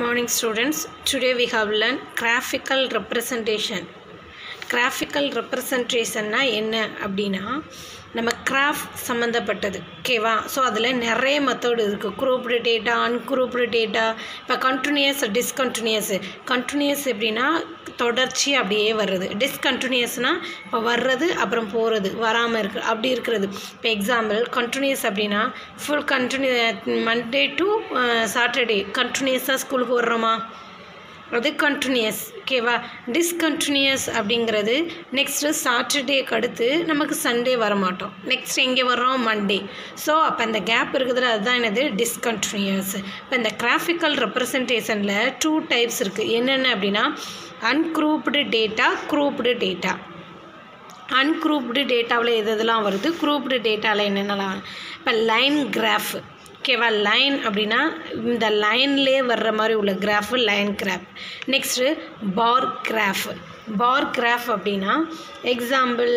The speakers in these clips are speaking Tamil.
morning students today we have learned graphical representation graphical representationனா என்ன அப்படின்னா நம்ம கிராஃப்ட் சம்மந்தப்பட்டது ஓகேவா ஸோ அதில் நிறைய மெத்தட் இருக்குது குரூப்டு டேட்டா அன்குரூப்டு டேட்டா இப்போ கண்டினியூஸ் டிஸ்கண்டினியூஸ் கண்டினியூஸ் எப்படின்னா தொடர்ச்சி அப்படியே வர்றது டிஸ்கண்டினியூஸ்னால் இப்போ வர்றது அப்புறம் போகிறது வராமல் இருக்கு அப்படி இருக்கிறது இப்போ எக்ஸாம்பிள் கண்டினியூஸ் அப்படின்னா full continue Monday to Saturday கண்டினியூஸாக ஸ்கூலுக்கு வர்றோமா அது கண்டினியூஸ் ஓகேவா டிஸ்கண்டினியூஸ் அப்படிங்கிறது நெக்ஸ்ட்டு சாட்டர்டேக்கு அடுத்து நமக்கு சண்டே வரமாட்டோம் நெக்ஸ்ட் எங்கே வர்றோம் மண்டே ஸோ அப்போ அந்த கேப் இருக்குதுல அதுதான் என்னது டிஸ்கண்டினியூஸ் இப்போ இந்த கிராஃபிக்கல் ரெப்ரசன்டேஷனில் டூ டைப்ஸ் இருக்குது என்னென்ன அப்படின்னா ungrouped data grouped data ungrouped டேட்டாவில் எது எதெல்லாம் வருது குரூப்டு டேட்டாவில் என்னென்னலாம் இப்போ லைன் கிராஃப் ஓகேவா லைன் அப்படின்னா இந்த லைன்லே வர்ற மாதிரி உள்ள graph line graph next bar graph bar graph அப்படின்னா எக்ஸாம்பிள்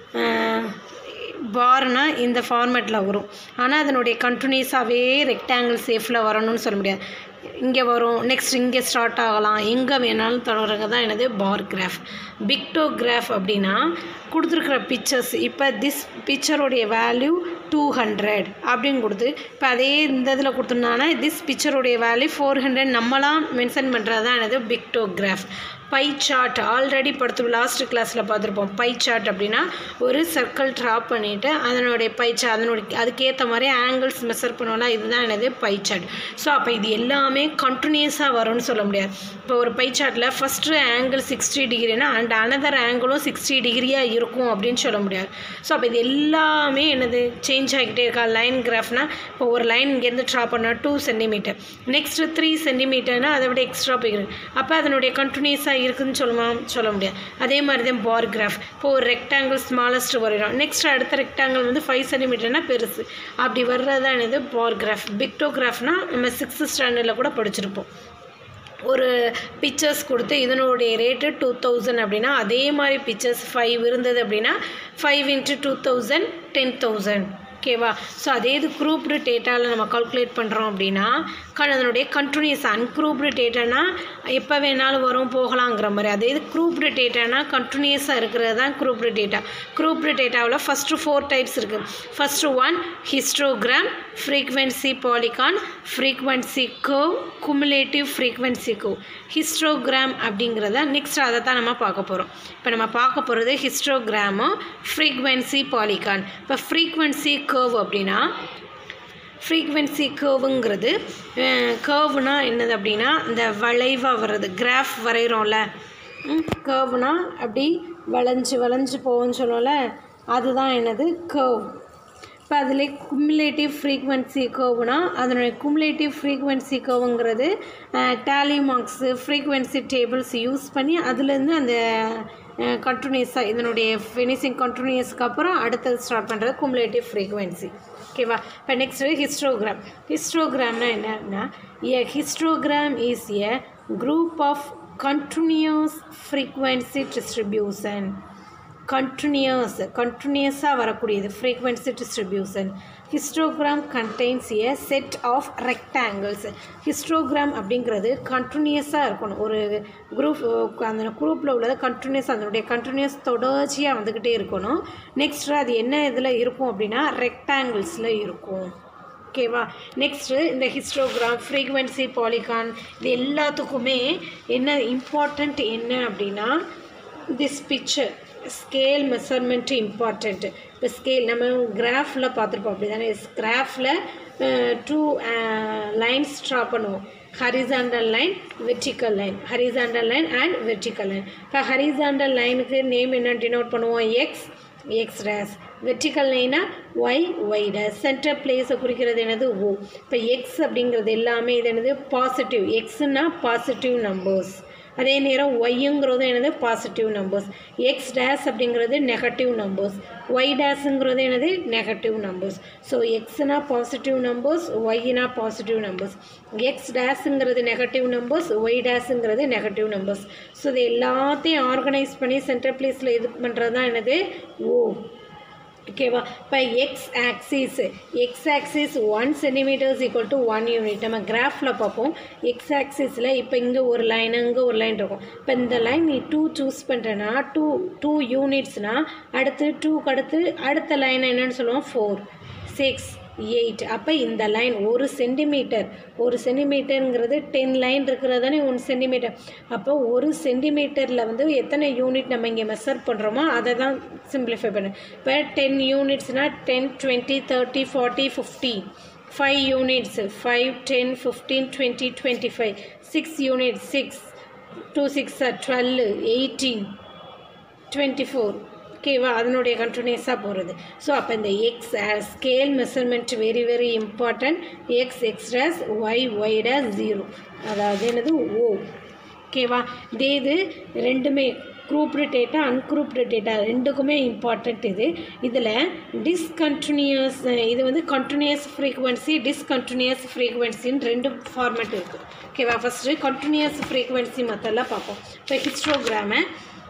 பார்னா இந்த ஃபார்மேட்டில் வரும் ஆனால் அதனுடைய கண்டினியூஸாகவே ரெக்டாங்கிள் சேஃபில் வரணும்னு சொல்ல முடியாது இங்கே வரும் நெக்ஸ்ட் இங்கே ஸ்டார்ட் ஆகலாம் எங்கே வேணாலும் தொடர்றது தான் என்னது பார் கிராஃப் பிக்டோகிராஃப் அப்படின்னா கொடுத்துருக்குற பிக்சர்ஸ் இப்போ திஸ் பிக்சருடைய வேல்யூ டூ ஹண்ட்ரட் அப்படின்னு கொடுத்து இப்போ அதே இந்த இதில் கொடுத்துருந்தாங்கன்னா திஸ் பிக்சருடைய வேல்யூ ஃபோர் ஹண்ட்ரட் நம்மளாம் மென்ஷன் பண்ணுறது தான் என்னது பிக்டோகிராஃப் பை சார்ட் ஆல்ரெடி படுத்து லாஸ்ட் கிளாஸில் பார்த்துருப்போம் பை சார்ட் அப்படின்னா ஒரு சர்க்கிள் ட்ராப் பண்ணிவிட்டு அதனுடைய பை சார்ட் அதனுடைய அதுக்கேற்ற மாதிரி ஆங்கிள்ஸ் மெஷர் பண்ணுவோம்னா இதுதான் என்னது பை சார்ட் ஸோ அப்போ இது எல்லாமே கண்டினியூஸாக வரும்னு சொல்ல முடியாது இப்போ ஒரு பை சார்ட்டில் ஃபஸ்ட்டு ஆங்கிள் சிக்ஸ்டி டிகிரினா அண்ட் அனதர் ஆங்கிளும் சிக்ஸ்டி டிகிரியாக இருக்கும் அப்படின்னு சொல்ல முடியாது ஸோ அப்போ இது எல்லாமே என்னது சேஞ்ச் ஆகிக்கிட்டே இருக்கா லைன் கிராஃப்னா இப்போ ஒரு லைன் இங்கேருந்து ட்ரா பண்ணால் டூ சென்டிமீட்டர் நெக்ஸ்ட்டு த்ரீ சென்டிமீட்டர்னால் அதை விட எக்ஸ்ட்ரா போய்க்கிறது அப்போ அதனுடைய கண்டினியூஸாக இருக்குதுன்னு சொல்லுமா சொல்ல முடியாது அதே மாதிரி தான் பார் கிராஃப் இப்போ ஒரு ரெக்டாங்கிள் ஸ்மாலஸ்ட் வரைகிறோம் நெக்ஸ்ட் அடுத்த ரெக்டாங்கிள் வந்து ஃபைவ் சென்டிமீட்டர்னா பெருசு அப்படி வர்றது தான் என்னது பார் கிராஃப் பிக்டோகிராஃப்னால் நம்ம சிக்ஸ்த் ஸ்டாண்டர்டில் கூட படிச்சிருப்போம் ஒரு பிக்சர்ஸ் கொடுத்து இதனுடைய ரேட்டு டூ தௌசண்ட் அப்படின்னா அதே மாதிரி பிக்சர்ஸ் ஃபைவ் இருந்தது அப்படின்னா five into two thousand ten thousand ஓகேவா ஸோ அதே இது குரூப்டு டேட்டாவில் நம்ம கால்குலேட் பண்ணுறோம் அப்படின்னா அதனுடைய கண்டினியூஸ் அன்குரூப்டு டேட்டானா எப்போ வேணாலும் வரும் போகலாங்கிற மாதிரி அதே இது குரூப்டு டேட்டானா கண்டினியூஸாக இருக்கிறது தான் குரூப்டு டேட்டா குரூப்டு டேட்டாவில் ஃபஸ்ட்டு ஃபோர் டைப்ஸ் இருக்குது first one histogram frequency polygon frequency curve cumulative frequency curve histogram அப்படிங்கிறத நெக்ஸ்ட் அதை தான் நம்ம பார்க்க போகிறோம் இப்போ நம்ம பார்க்க போகிறது ஹிஸ்டோகிராமும் ஃப்ரீக்வன்சி பாலிகான் இப்போ ஃப்ரீக்வன்சி கர்வ் அப்படின்னா ஃப்ரீக்வன்சி கேர்வுங்கிறது கேர்வுனா என்னது அப்படின்னா இந்த வளைவாக வர்றது கிராஃப் வரைகிறோம்ல கேர்வுனா அப்படி வளைஞ்சு வளைஞ்சு போகும்னு சொல்லல அதுதான் என்னது கேர்வ் இப்போ அதில் குமுலேட்டிவ் ஃப்ரீக்வன்சி கேர்வுனா அதனுடைய குமுலேட்டிவ் ஃப்ரீக்வன்சி கேர்வுங்கிறது tally marks frequency tables use பண்ணி அதுலேருந்து அந்த கண்டினியூஸாக இதனுடைய ஃபினிஷிங் கண்டினியூஸ்க்கு அப்புறம் அடுத்தது ஸ்டார்ட் பண்ணுறது குமுலேட்டிவ் ஃப்ரீக்வன்சி ஓகேவா இப்போ நெக்ஸ்ட்டு ஹிஸ்டோகிராம் ஹிஸ்டோகிராம்னா என்னன்னா a histogram is a group of continuous frequency distribution continuous கண்டினியூஸாக வரக்கூடியது frequency distribution histogram contains a set of rectangles histogram அப்படிங்கிறது கண்டினியூஸாக இருக்கணும் ஒரு குரூப் அந்த குரூப்பில் உள்ளது கண்டினியூஸ் அதனுடைய கண்டினியூஸ் தொடர்ச்சியாக வந்துக்கிட்டே இருக்கணும் நெக்ஸ்ட் அது என்ன இதில் இருக்கும் அப்படின்னா ரெக்டாங்கிள்ஸில் இருக்கும் ஓகேவா நெக்ஸ்ட்டு இந்த ஹிஸ்டோகிராம் ஃப்ரீக்வன்சி பாலிகான் இது எல்லாத்துக்குமே என்ன இம்பார்ட்டண்ட் என்ன அப்படின்னா this picture scale measurement important இப்போ ஸ்கேல் நம்ம கிராஃபில் பார்த்துருப்போம் அப்படி தானே கிராஃபில் டூ லைன்ஸ் ட்ரா பண்ணுவோம் horizontal line vertical line horizontal line and vertical line இப்போ ஹரிசாண்டல் லைனுக்கு நேம் என்ன டினோட் பண்ணுவோம் எக்ஸ் எக்ஸ் டேஸ் வெர்டிக்கல் லைனா ஒய் ஒய் டேஸ் சென்டர் பிளேஸை குறிக்கிறது என்னது ஓ இப்போ எக்ஸ் அப்படிங்கிறது எல்லாமே இது என்னது பாசிட்டிவ் எக்ஸ்னா பாசிட்டிவ் நம்பர்ஸ் அதே நேரம் ஒய்ங்கிறது என்னது பாசிட்டிவ் நம்பர்ஸ் எக்ஸ் டேஸ் அப்படிங்கிறது நெகட்டிவ் நம்பர்ஸ் ஒய் டேஸுங்கிறது என்னது நெகட்டிவ் நம்பர்ஸ் ஸோ எக்ஸ்னா பாசிட்டிவ் நம்பர்ஸ் ஒய்னா பாசிட்டிவ் நம்பர்ஸ் எக்ஸ் டேஸுங்கிறது நெகட்டிவ் நம்பர்ஸ் ஒய் டேஸுங்கிறது நெகட்டிவ் நம்பர்ஸ் ஸோ இது எல்லாத்தையும் ஆர்கனைஸ் பண்ணி சென்டர் பிளேஸில் இது பண்ணுறது தான் என்னது ஓ ஓகேவா இப்போ X axis X axis one centimetres equal to one unit நம்ம கிராஃபில் பார்ப்போம் எக்ஸ் ஆக்சிஸில் இப்போ இங்கே ஒரு லைன் இங்கே ஒரு லைன் இருக்கும் இப்போ இந்த லைன் நீ டூ சூஸ் பண்ணுறேன்னா டூ டூ யூனிட்ஸ்னால் அடுத்து டூக்கு அடுத்து அடுத்த லைன் என்னன்னு சொல்லுவோம் ஃபோர் சிக்ஸ் எயிட் அப்போ இந்த லைன் ஒரு சென்டிமீட்டர் ஒரு சென்டிமீட்டருங்கிறது டென் லைன் இருக்கிறது தானே ஒன் சென்டிமீட்டர் அப்போ ஒரு சென்டிமீட்டரில் வந்து எத்தனை யூனிட் நம்ம இங்கே மெஷர் பண்ணுறோமோ அதை தான் சிம்பிளிஃபை பண்ணு இப்போ டென் யூனிட்ஸ்னால் ten twenty thirty forty fifty five units five ten fifteen twenty twenty five six unit six two six twelve eighteen twenty four ஓகேவா அதனுடைய கண்டினியூஸாக போகிறது ஸோ அப்போ இந்த X scale measurement very very important X X dash Y Y dash zero அதாவது என்னது ஓ ஓகேவா இதே இது ரெண்டுமே குரூப்டு டேட்டா அன்குரூப்டு டேட்டா ரெண்டுக்குமே இம்பார்ட்டண்ட் இது இதில் டிஸ்கண்டினியூஸ் இது வந்து கண்டினியூஸ் ஃப்ரீக்குவென்சி டிஸ்கண்டினியூஸ் ஃப்ரீக்குவென்சின்னு ரெண்டு ஃபார்மேட் இருக்குது ஓகேவா ஃபஸ்ட்டு கண்டினியூஸ் ஃப்ரீக்குவென்சி மெத்தடில் பார்ப்போம் இப்போ ஹிஸ்டோகிராமை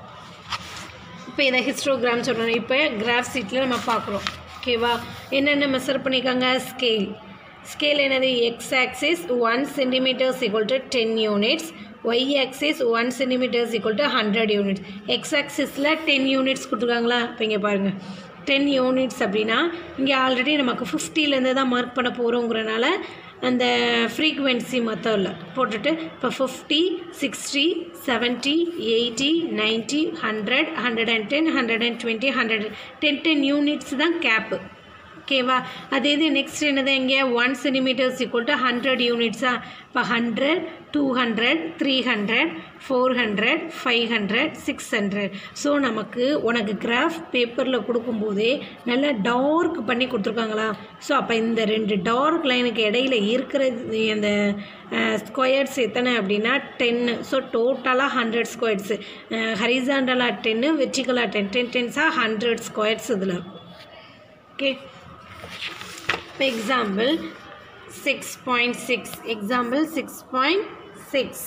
இப்போ இதை ஹிஸ்டோகிராம் சொல்கிறோம் இப்போ கிராஃப் சீட்டில் நம்ம பார்க்குறோம் ஓகேவா என்னென்ன மெஷர் பண்ணியிருக்காங்க ஸ்கேல் ஸ்கேல் என்னது X axis one centimetres equal to ten units Y axis one centimetres equal to hundred units X ஆக்சிஸில் டென் யூனிட்ஸ் கொடுத்துருக்காங்களா இப்போ இங்கே பாருங்கள் டென் யூனிட்ஸ் அப்படின்னா இங்கே ஆல்ரெடி நமக்கு ஃபிஃப்டிலேருந்து தான் மார்க் பண்ண போகிறோங்கிறனால அந்த ஃப்ரீக்குவென்சி மெத்தடில் போட்டுட்டு இப்போ fifty sixty seventy eighty ninety hundred hundred and ten hundred and twenty hundred ten ten units தான் கேப்பு ஓகேவா அதே இது நெக்ஸ்ட் என்னது எங்கே one centimetres equal to hundred யூனிட்ஸா இப்போ hundred two hundred three hundred four hundred five hundred six hundred so நமக்கு உனக்கு கிராஃப் பேப்பரில் கொடுக்கும்போதே நல்லா டார்க் பண்ணி கொடுத்துருக்காங்களா ஸோ அப்போ இந்த ரெண்டு டார்க் லைனுக்கு இடையில இருக்கிறது அந்த ஸ்கொயர்ஸ் எத்தனை அப்படின்னா டென்னு ஸோ டோட்டலாக ஹண்ட்ரட் ஸ்கொயர்ஸு ஹரிசாண்டலாக டென்னு வெர்டிகலாக டென் டென் டென்ஸாக ஹண்ட்ரட் ஸ்கொயர்ஸ் இதில் இருக்கும் ஓகே இப்போ example six point six example six point six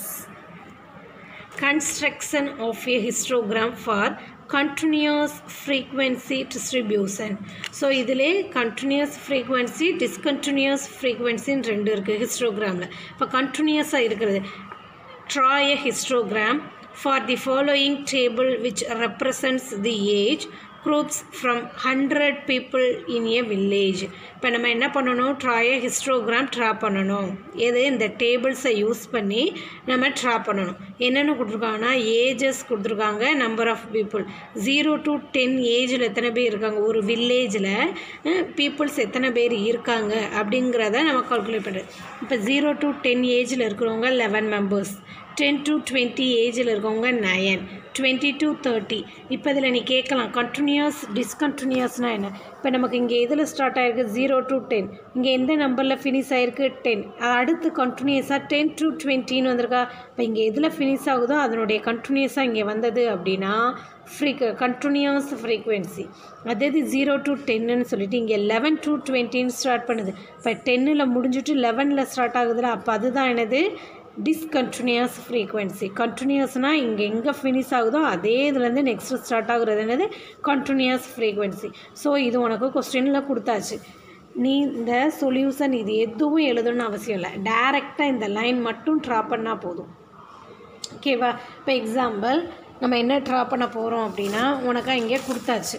construction of a histogram for continuous frequency distribution so இதிலே continuous frequency discontinuous frequency ரெண்டு இருக்குது ஹிஸ்டோகிராமில் இப்போ கண்டினியூஸாக இருக்கிறது draw a histogram for the following table which represents the age groups from 100 people in a village இப்போ நம்ம என்ன பண்ணணும் ட்ராய ஹிஸ்டோகிராம் ட்ரா பண்ணணும் எது இந்த டேபிள்ஸை யூஸ் பண்ணி நம்ம ட்ரா பண்ணணும் என்னென்ன கொடுத்துருக்காங்கன்னா ஏஜஸ் கொடுத்துருக்காங்க number of people zero to ten ஏஜில் எத்தனை பேர் இருக்காங்க ஒரு வில்லேஜில் பீப்புள்ஸ் எத்தனை பேர் இருக்காங்க அப்படிங்கிறத நம்ம கால்குலேட் பண்ணுறது இப்போ ஜீரோ டு டென் ஏஜில் இருக்கிறவங்க eleven members ten to twenty ஏஜில் இருக்கவங்க நயன் டுவெண்ட்டி டு தேர்ட்டி இப்போ இதில் நீ கேட்கலாம் கண்டினியூஸ் டிஸ்கண்டினியூஸ்னால் என்ன இப்போ நமக்கு இங்கே எதில் ஸ்டார்ட் ஆகிருக்கு ஜீரோ டு டென் இங்கே எந்த நம்பரில் ஃபினிஷ் ஆகிருக்கு டென் அடுத்து கண்டினியூஸாக டென் டு டுவெண்ட்டின்னு வந்திருக்கா இப்போ இங்கே எதில் ஃபினிஷ் ஆகுதோ அதனுடைய கண்டினியூஸாக இங்கே வந்தது அப்படின்னா ஃப்ரீ கண்டினியூஸ் ஃப்ரீக்வன்சி அதே இது ஜீரோ டு டென்னுன்னு சொல்லிட்டு இங்கே லெவன் டு டுவெண்ட்டின்னு ஸ்டார்ட் பண்ணுது இப்போ டென்னில் முடிஞ்சுட்டு லெவனில் ஸ்டார்ட் ஆகுதுல அப்போ அதுதான் என்னது டிஸ்கண்டினியூஸ் ஃப்ரீக்வன்சி கண்டினியூஸ்னால் இங்கே எங்கே ஃபினிஷ் ஆகுதோ அதே இதுலேருந்து நெக்ஸ்ட்டு ஸ்டார்ட் ஆகுறது என்னது கண்டினியூஸ் ஃப்ரீக்வன்சி ஸோ இது உனக்கு கொஸ்டினில் கொடுத்தாச்சு நீ இந்த சொல்யூஷன் இது எதுவும் எழுதணும்னு அவசியம் இல்லை டைரெக்டாக இந்த லைன் மட்டும் ட்ரா பண்ணால் போதும் ஓகேவா இப்போ எக்ஸாம்பிள் நம்ம என்ன ட்ரா பண்ண போகிறோம் அப்படின்னா உனக்கு இங்கே கொடுத்தாச்சு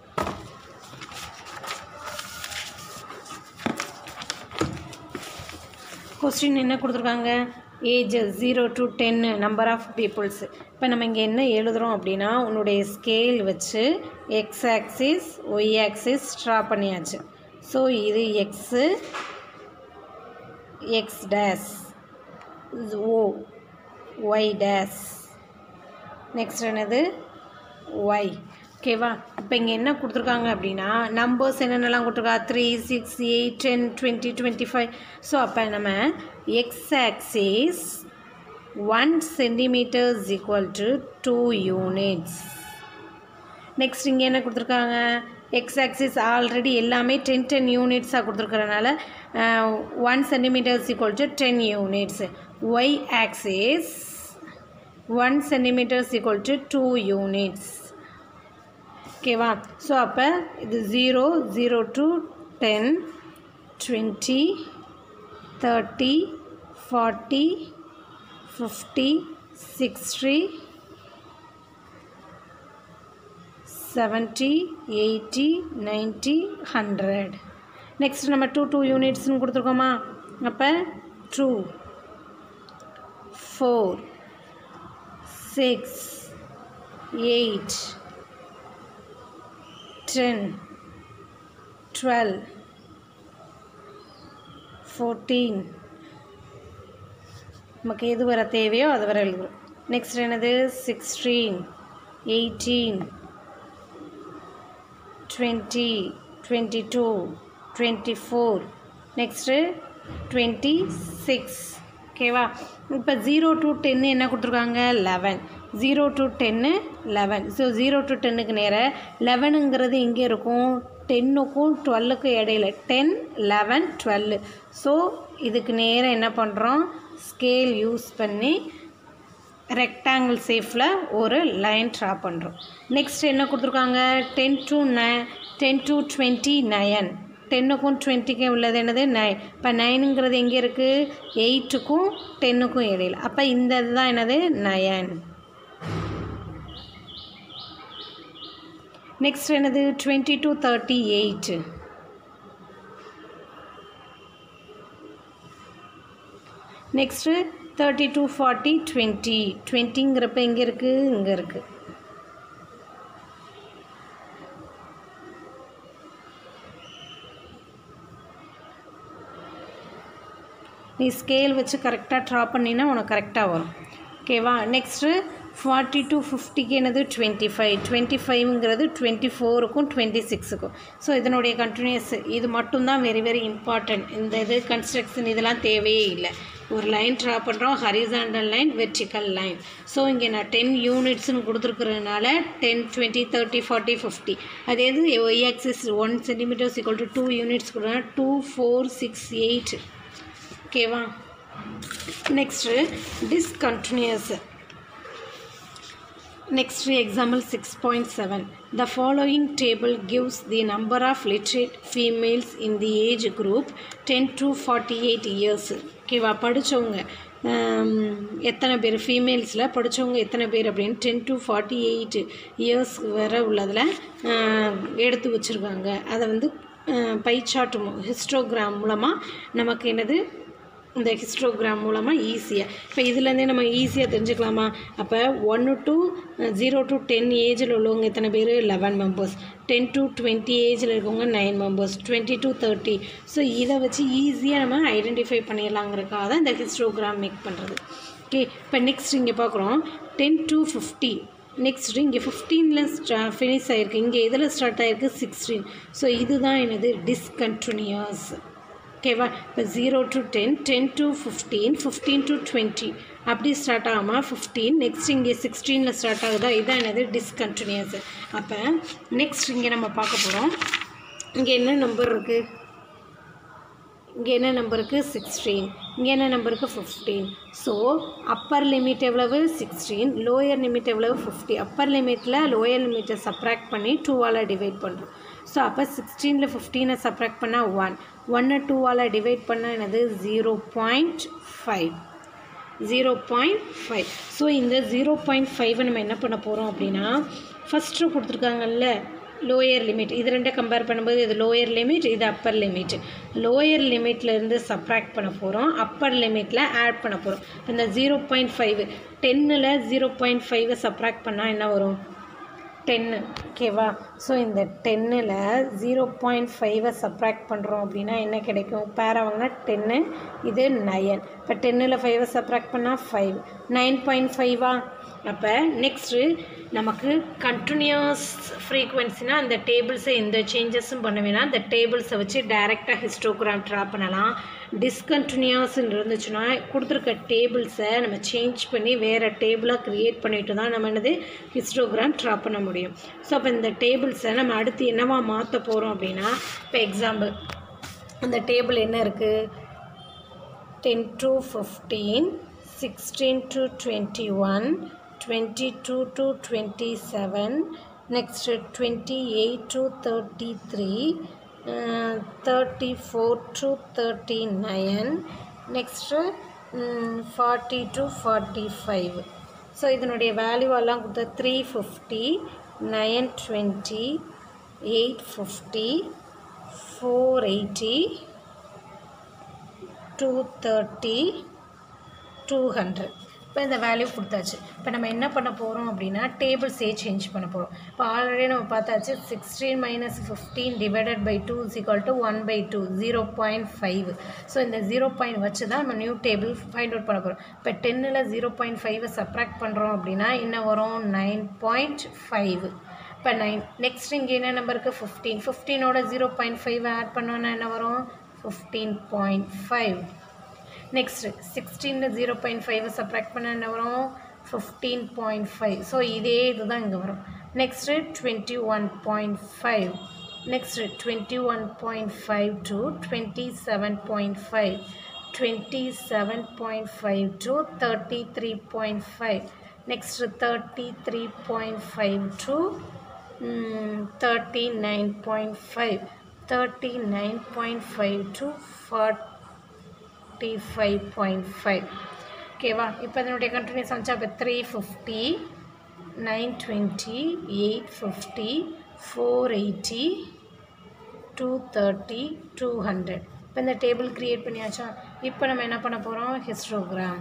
கொஸ்டின் என்ன கொடுத்துருக்காங்க ஏஜஸ் ஜீரோ டு டென்னு நம்பர் ஆஃப் பீப்புள்ஸ் இப்போ நம்ம இங்கே என்ன எழுதுகிறோம் அப்படின்னா உன்னுடைய ஸ்கேல் வச்சு X axis Y axis draw பண்ணியாச்சு ஸோ இது எக்ஸு எக்ஸ் டேஸ் ஓ ஒய் டேஸ் நெக்ஸ்ட் என்னது ஒய் ஓகேவா இப்போ இங்கே என்ன கொடுத்துருக்காங்க அப்படின்னா நம்பர்ஸ் என்னென்னலாம் கொடுத்துருக்கா three six eight ten twenty twenty five so அப்போ நம்ம X axis one centimetres equal to two units next இங்கே என்ன கொடுத்துருக்காங்க எக்ஸ் ஆக்சிஸ் ஆல்ரெடி எல்லாமே டென் டென் யூனிட்ஸாக கொடுத்துருக்கறனால one centimetres equal to ten units Y axis one centimetres equal to two units ஓகேவா ஸோ அப்போ இது zero zero to ten twenty thirty forty fifty sixty seventy eighty ninety hundred next நம்ம டூ டூ யூனிட்ஸ்னு கொடுத்துருக்கோமா அப்போ two four six eight ten twelve fourteen நமக்கு எது வர தேவையோ அது வர எழுதுவோம் நெக்ஸ்ட் என்னது sixteen eighteen twenty twenty two twenty four next twenty six ஓகேவா இப்போ ஜீரோ டு டென்னு என்ன கொடுத்துருக்காங்க லெவன் ஜீரோ டு டென்னு லெவன் ஸோ ஜீரோ டு டென்னுக்கு நேராக லெவனுங்கிறது இங்கே இருக்கும் டென்னுக்கும் டுவெல்லுக்கும் இடையில டென் லெவன் டுவெல்லு ஸோ இதுக்கு நேராக என்ன பண்ணுறோம் ஸ்கேல் யூஸ் பண்ணி ரெக்டாங்கிள் ஷேப்பில் ஒரு லைன் ட்ரா பண்ணுறோம் நெக்ஸ்ட் என்ன கொடுத்துருக்காங்க டென் டு நை டென் டு டுவெண்ட்டி நயன் டென்னுக்கும் டுவெண்ட்டிக்கும் உள்ளது என்னது நைன் இப்போ நைனுங்கிறது எங்கே இருக்குது எயிட்டுக்கும் டென்னுக்கும் இடையில அப்போ இந்த இதுதான் என்னது நயன் நெக்ஸ்ட் என்னது twenty to thirty eight next thirty to forty twenty டுவெண்ட்டிங்கிறப்ப எங்கே இருக்குது இங்கே இருக்குது நீ ஸ்கேல் வச்சு கரெக்டாக ட்ரா பண்ணினா உனக்கு கரெக்டாக வரும் ஓகேவா நெக்ஸ்ட்டு ஃபார்ட்டி டு ஃபிஃப்டிக்கு என்னது டுவெண்ட்டி ஃபைவ் டுவெண்ட்டி ஃபைவ்ங்கிறது டுவெண்ட்டி ஃபோருக்கும் டுவெண்ட்டி சிக்ஸுக்கும் ஸோ இதனுடைய கண்டினியூஸ் இது மட்டும்தான் வெரி வெரி இம்பார்ட்டன்ட் இந்த இது கன்ஸ்ட்ரக்ஷன் இதெல்லாம் தேவையே இல்லை ஒரு லைன் ட்ரா பண்ணுறோம் horizontal line vertical line so இங்கே நான் டென் யூனிட்ஸ்னு கொடுத்துருக்கறதுனால ten twenty thirty forty fifty அதே இது Y axis one centimetres equal to two units கொடுத்தா டூ ஃபோர் சிக்ஸ் எயிட் ஓகேவா next discontinuous Next example 6.7. The following table gives the number of literate females in the age group 10 to 48 years. ஓகேவா படித்தவங்க எத்தனை பேர் ஃபீமேல்ஸில் படித்தவங்க எத்தனை பேர் அப்படின்னு ten to forty eight years வரை உள்ளதில் எடுத்து வச்சுருக்காங்க அதை வந்து பை சார்ட் ஹிஸ்டோகிராம் மூலமாக நமக்கு என்னது இந்த ஹிஸ்டோகிராம் மூலமாக ஈஸியாக இப்போ இதுலேருந்தே நம்ம ஈஸியாக தெரிஞ்சுக்கலாமா அப்போ ஒன்று டு ஜீரோ டு டென் ஏஜில் உள்ளவங்க எத்தனை பேர் eleven members ten to twenty ஏஜில் இருக்கவங்க nine members twenty to thirty so இதை வச்சு ஈஸியாக நம்ம ஐடென்டிஃபை பண்ணிடலாங்கிறதுக்காக தான் இந்த ஹிஸ்டோகிராம் மேக் பண்ணுறது ஓகே இப்போ நெக்ஸ்ட் இங்கே பார்க்குறோம் டென் டு ஃபிஃப்டி நெக்ஸ்ட்டு இங்கே ஃபிஃப்டீனில் ஸ்டா ஃபினிஷ் ஆகிருக்கு இங்கே எதில் ஸ்டார்ட் ஆகிருக்கு சிக்ஸ்டீன் ஸோ இதுதான் என்னது டிஸ்கண்டினியூஸ் ஓகேவா இப்போ zero to ten ten to fifteen fifteen to twenty அப்படி ஸ்டார்ட் ஆகாமல் ஃபிஃப்டீன் நெக்ஸ்ட் இங்கே சிக்ஸ்டீனில் ஸ்டார்ட் ஆகுதா இதான் என்னது டிஸ்கண்டினியூஸ் அப்போ நெக்ஸ்ட் இங்கே நம்ம பார்க்க போகிறோம் இங்கே என்ன நம்பர் இருக்குது இங்கே என்ன நம்பருக்கு சிக்ஸ்டீன் இங்கே என்ன நம்பருக்கு ஃபிஃப்டீன் ஸோ அப்பர் லிமிட் எவ்வளவு சிக்ஸ்டீன் லோயர் லிமிட் எவ்வளவு ஃபிஃப்டி அப்பர் லிமிட்டில் லோயர் லிமிட்டை சப்ராக்ட் பண்ணி டூவால் டிவைட் பண்ணுறோம் ஸோ அப்போ சிக்ஸ்டீனில் ஃபிஃப்டீனை சப்ராக்ட் பண்ணால் ஒன் ஒன்று டூவால் டிவைட் பண்ணால் என்னது zero point five zero point five so இந்த ஜீரோ பாயிண்ட் ஃபைவை நம்ம என்ன பண்ண போகிறோம் அப்படின்னா ஃபஸ்ட்டு கொடுத்துருக்காங்கல்ல லோயர் லிமிட் இது ரெண்டை கம்பேர் பண்ணும்போது இது லோயர் லிமிட் இது அப்பர் லிமிட் லோயர் லிமிட்லேருந்து சப்ராக்ட் பண்ண போகிறோம் அப்பர் லிமிட்டில் ஆட் பண்ண போகிறோம் இந்த ஜீரோ பாயிண்ட் ஃபைவ் டென்னில் ஜீரோ பாயிண்ட் ஃபைவை சப்ராக்ட் பண்ணால் என்ன வரும் டென்னு ஓகேவா ஸோ இந்த டென்னில் ஜீரோ பாயிண்ட் ஃபைவை சப்ராக்ட் பண்ணுறோம் அப்படின்னா என்ன கிடைக்கும் பேர் வாங்கினா டென்னு இது நயன் இப்போ டென்னில் ஃபைவை சப்ராக்ட் பண்ணால் ஃபைவ் நைன் பாயிண்ட் ஃபைவா அப்போ நெக்ஸ்ட்டு நமக்கு கண்டினியூஸ் ஃப்ரீக்குவென்சினா அந்த டேபிள்ஸை எந்த சேஞ்சஸும் பண்ண வேணாம் அந்த டேபிள்ஸை வச்சு டைரெக்டாக ஹிஸ்டோகிராம் ட்ரா பண்ணலாம் டிஸ்கண்டினியூஸ்ன்னு இருந்துச்சுன்னா கொடுத்துருக்க டேபிள்ஸை நம்ம சேஞ்ச் பண்ணி வேறு டேபிளாக க்ரியேட் பண்ணிட்டு தான் நம்ம என்னது ஹிஸ்டோகிராம் ட்ரா பண்ண முடியும் ஸோ அப்போ இந்த டேபிள்ஸை நம்ம அடுத்து என்னவா மாற்ற போகிறோம் அப்படின்னா இப்போ எக்ஸாம்பிள் அந்த டேபிள் என்ன இருக்குது ten to fifteen sixteen to twenty one twenty two to twenty seven next twenty eight to thirty three thirty four to thirty nine next forty to forty five so இதனுடைய வேல்யூவெல்லாம் கொடுத்தா three fifty nine twenty eight fifty four eighty two thirty two hundred இப்போ இந்த வேல்யூ கொடுத்தாச்சு இப்போ நம்ம என்ன பண்ண போகிறோம் அப்படின்னா டேபிள்ஸே சேஞ்ச் பண்ண போகிறோம் இப்போ ஆல்ரெடி நம்ம பார்த்தாச்சு sixteen minus fifteen divided by two is equal to one by two zero point five so இந்த ஜீரோ பாயிண்ட் வச்சு தான் நம்ம நியூ டேபிள் ஃபைண்ட் அவுட் பண்ண போகிறோம் இப்போ டென்னில் ஜீரோ பாயிண்ட் ஃபைவை சப்ராக்ட் பண்ணுறோம் அப்படின்னா என்ன வரும் நைன் பாயிண்ட் ஃபைவ் இப்போ நைன் நெக்ஸ்ட் இங்கே என்ன நம்பருக்கு ஃபிஃப்டீன் ஃபிஃப்டீனோட ஜீரோ பாயிண்ட் ஃபைவ் ஆட் பண்ணோன்னா என்ன வரும் ஃபிஃப்டீன் பாயிண்ட் ஃபைவ் நெக்ஸ்ட்டு சிக்ஸ்டீனில் ஜீரோ பாயிண்ட் ஃபைவ் சப்ராக்ட் பண்ண என்ன வரும் ஃபிஃப்டீன் பாயிண்ட் ஃபைவ் ஸோ இதே இதுதான் இங்கே வரும் next twenty one point five next twenty one point five to twenty seven point five twenty seven point five to thirty three point five next thirty three point five to thirty nine point five thirty nine point five to forty fifty five point five ஓகேவா இப்போ அதனுடைய கண்டினியூஸ் வந்துச்சா இப்போ three fifty nine twenty eight fifty four eighty two thirty two hundred இப்போ இந்த டேபிள் க்ரியேட் பண்ணியாச்சா இப்போ நம்ம என்ன பண்ண போகிறோம் ஹிஸ்டோகிராம்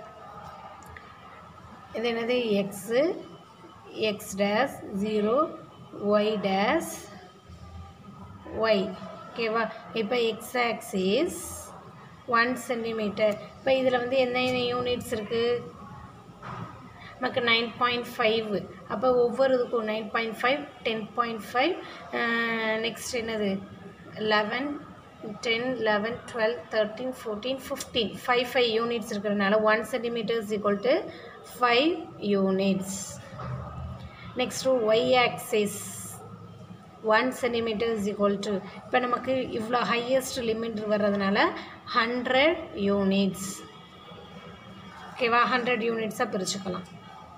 இது என்னது X X dash zero Y dash Y ஓகேவா இப்போ எக்ஸ் ஆக்சிஸ் ஒன் சென்டிமீட்டர் இப்போ இதில் வந்து என்னென்ன யூனிட்ஸ் இருக்குது நமக்கு நைன் பாயிண்ட் ஃபைவ் அப்போ ஒவ்வொரு இதுக்கும் nine point five ten point five next என்னது eleven ten eleven twelve thirteen fourteen fifteen five five units இருக்கிறதுனால one centimetres equal to five units next Y axis one centimetre is equal to இப்போ நமக்கு இவ்வளோ ஹையஸ்ட் லிமிட் வர்றதுனால ஹண்ட்ரட் யூனிட்ஸ் ஓகேவா ஹண்ட்ரட் யூனிட்ஸாக பிரிச்சுக்கலாம்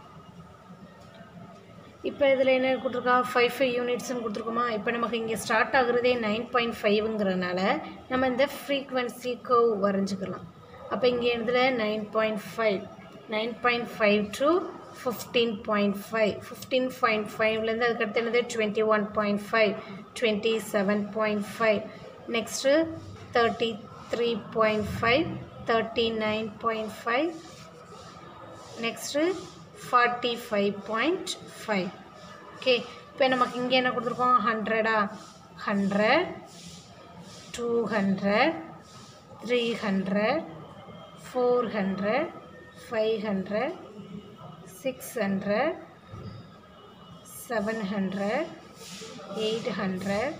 இப்போ இதில் என்ன கொடுத்துருக்கா ஃபைவ் ஃபைவ் யூனிட்ஸ்னு கொடுத்துருக்கோமா இப்போ நமக்கு இங்கே ஸ்டார்ட் ஆகுறதே நைன் பாயிண்ட் ஃபைவ்ங்கிறனால நம்ம இந்த ஃப்ரீக்வன்சி கர்வ் வரைஞ்சிக்கலாம் அப்போ இங்கே இதில் nine point five nine point five to fifteen point five fifteen point ஃபைவ்லேருந்து அதுக்கடுத்து என்னது twenty one point five twenty seven point five next thirty three point five thirty nine point five next forty five point five okay இப்போ நமக்கு இங்கே என்ன கொடுத்துருக்கோம் ஹண்ட்ரடா hundred two hundred three hundred four hundred five hundred six hundred seven hundred eight hundred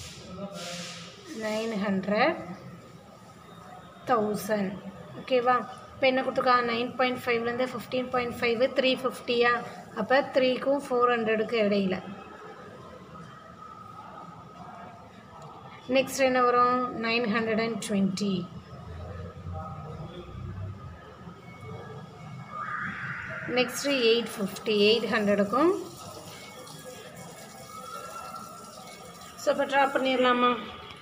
nine hundred thousand ஓகேவா இப்போ என்ன கொடுத்துருக்கா நைன் பாயிண்ட் ஃபைவ்லேருந்து ஃபிஃப்டீன் பாயிண்ட் ஃபைவ் த்ரீ ஃபிஃப்டியா அப்போ த்ரீக்கும் ஃபோர் ஹண்ட்ரடுக்கு இடையில நெக்ஸ்ட் என்ன வரும் nine hundred and twenty next eight fifty eight ஹண்ட்ரடுக்கும் ஸோ இப்போ ட்ரா பண்ணிடலாமா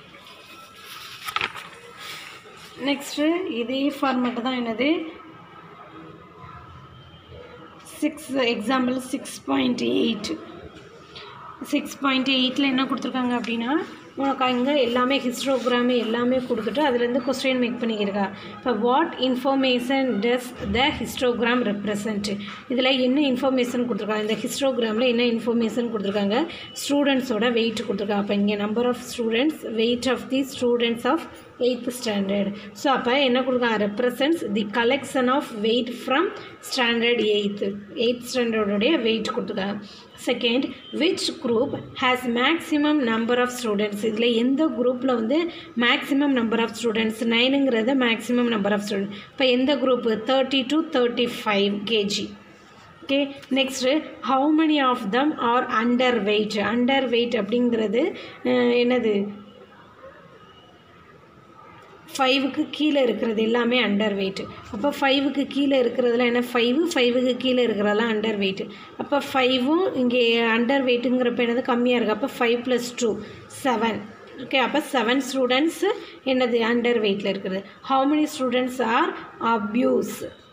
நெக்ஸ்ட்டு இதே ஃபார்மேட்டு தான் என்னது six example six point eight six point எயிட்டில் என்ன கொடுத்துருக்காங்க அப்படின்னா உனக்கு அங்கே எல்லாமே ஹிஸ்டோகிராமு எல்லாமே கொடுத்துட்டு அதுலேருந்து கொஸ்டின் மேக் பண்ணிக்கிருக்கா இப்போ what information does the histogram represent இதில் என்ன இன்ஃபர்மேஷன் கொடுத்துருக்காங்க இந்த ஹிஸ்டோகிராமில் என்ன இன்ஃபர்மேஷன் கொடுத்துருக்காங்க ஸ்டூடெண்ட்ஸோட வெயிட் கொடுத்துருக்காங்க அப்போ இங்கே number of students weight of the students of eighth standard so அப்போ என்ன கொடுக்காங்க represents the collection of weight from standard eighth eighth ஸ்டாண்டர்டோடைய வெயிட் கொடுத்துருக்காங்க second which group has maximum number of students இதில் எந்த குரூப்பில் வந்து மேக்ஸிமம் நம்பர் ஆஃப் ஸ்டூடெண்ட்ஸ் நைனுங்கிறத மேக்ஸிமம் நம்பர் ஆஃப் ஸ்டூடெண்ட் இப்போ எந்த group thirty to thirty five KG okay next how many of them are underweight under wait அப்படிங்கிறது அஹ், என்னது ஃபைவுக்கு கீழே இருக்கிறது எல்லாமே அண்டர் வெயிட் அப்போ ஃபைவுக்கு கீழே இருக்கிறதுல என்ன ஃபைவு ஃபைவுக்கு கீழே இருக்கிறதெல்லாம் அண்டர் வெயிட் அப்போ ஃபைவும் இங்கே அண்டர் வெயிட்டுங்கிறப்ப என்னது கம்மியாக இருக்குது அப்போ five plus two seven okay அப்போ செவன் ஸ்டூடெண்ட்ஸ் என்னது அண்டர் வெயிட்டில் இருக்குது how many students are obese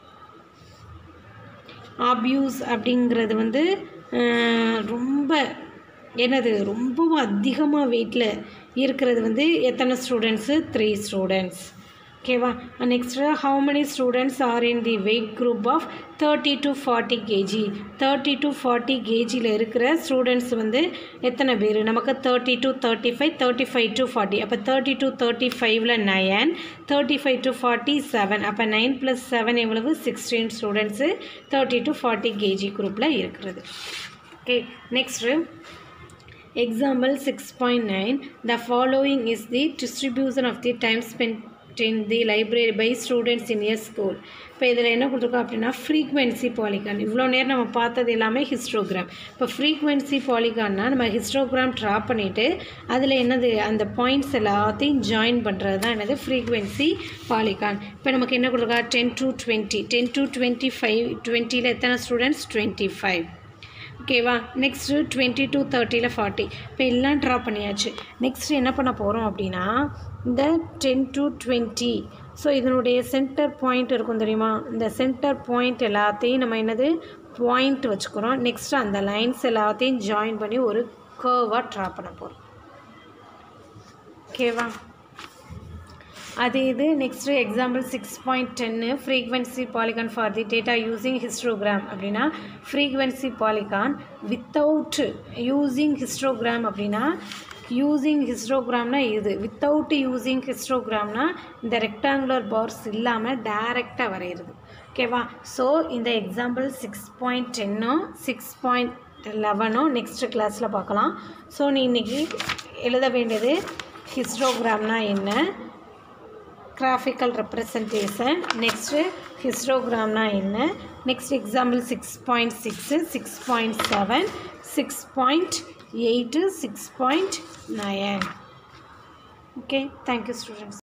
obese அப்படிங்கிறது வந்து அஹ், ரொம்ப என்னது ரொம்பவும் அதிகமாக வெயிட்டில் இருக்கிறது வந்து எத்தனை ஸ்டூடெண்ட்ஸு த்ரீ ஸ்டூடெண்ட்ஸ் ஓகேவா next how many students are in the weight group of thirty to forty KG thirty to forty கேஜியில் இருக்கிற ஸ்டூடெண்ட்ஸ் வந்து எத்தனை பேர் நமக்கு thirty to thirty five thirty five to forty அப்போ தேர்ட்டி டு தேர்ட்டி ஃபைவ்ல nine thirty five to forty seven அப்போ நைன் ப்ளஸ் செவன் எவ்வளவு sixteen students thirty to forty KG குரூப்பில் இருக்கிறது okay next Example 6.9 The following is the distribution of the time spent in the library by students in a school இப்போ இதில் என்ன கொடுத்துருக்கோம் அப்படின்னா ஃப்ரீக்வன்சி பாலிகான் இவ்வளோ நேரம் நம்ம பார்த்தது எல்லாமே ஹிஸ்டோகிராம் இப்போ ஃப்ரீக்வன்சி பாலிகான்னா நம்ம ஹிஸ்டோகிராம் ட்ரா பண்ணிவிட்டு அதில் என்னது அந்த பாயிண்ட்ஸ் எல்லாத்தையும் ஜாயின் பண்ணுறது தான் என்னது ஃப்ரீக்வன்சி பாலிகான் இப்போ நமக்கு என்ன கொடுத்துருக்கா ten to twenty ten to twenty five டுவெண்ட்டியில் எத்தனை ஸ்டூடெண்ட்ஸ் டுவெண்ட்டி ஃபைவ் ஓகேவா நெக்ஸ்ட்டு டுவெண்ட்டி டூ தேர்ட்டியில் ஃபார்ட்டி இப்போ எல்லாம் ட்ரா பண்ணியாச்சு நெக்ஸ்ட் என்ன பண்ண போகிறோம் அப்படின்னா இந்த டென் டு டுவெண்ட்டி ஸோ இதனுடைய சென்டர் பாயிண்ட் இருக்கும் தெரியுமா இந்த சென்டர் பாயிண்ட் எல்லாத்தையும் நம்ம என்னது பாயிண்ட் வச்சுக்கிறோம் நெக்ஸ்ட்டு அந்த லைன்ஸ் எல்லாத்தையும் ஜாயின் பண்ணி ஒரு கர்வாக ட்ரா பண்ண போகிறோம் ஓகேவா அது இது next example six point ten frequency polygon for the data using histogram அப்படின்னா frequency polygon without using histogram அப்படின்னா யூஸிங் ஹிஸ்டோகிராம்னா இது வித்தவுட் யூஸிங் ஹிஸ்டோகிராம்னா இந்த ரெக்டாங்குலர் பார்ஸ் இல்லாமல் டைரெக்டாக வரைகிறது ஓகேவா ஸோ இந்த எக்ஸாம்பிள் சிக்ஸ் பாயிண்ட் டென்னும் சிக்ஸ் பாயிண்ட் லெவனும் நெக்ஸ்ட் கிளாஸில் பார்க்கலாம் ஸோ நீ இன்றைக்கி எழுத வேண்டியது ஹிஸ்டோகிராம்னா என்ன கிராஃபிக்கல் ரெப்ரசன்டேஷன் நெக்ஸ்ட்டு ஹிஸ்டோகிராம்னா என்ன next example six point six six point seven six point eight six point nine okay thank you students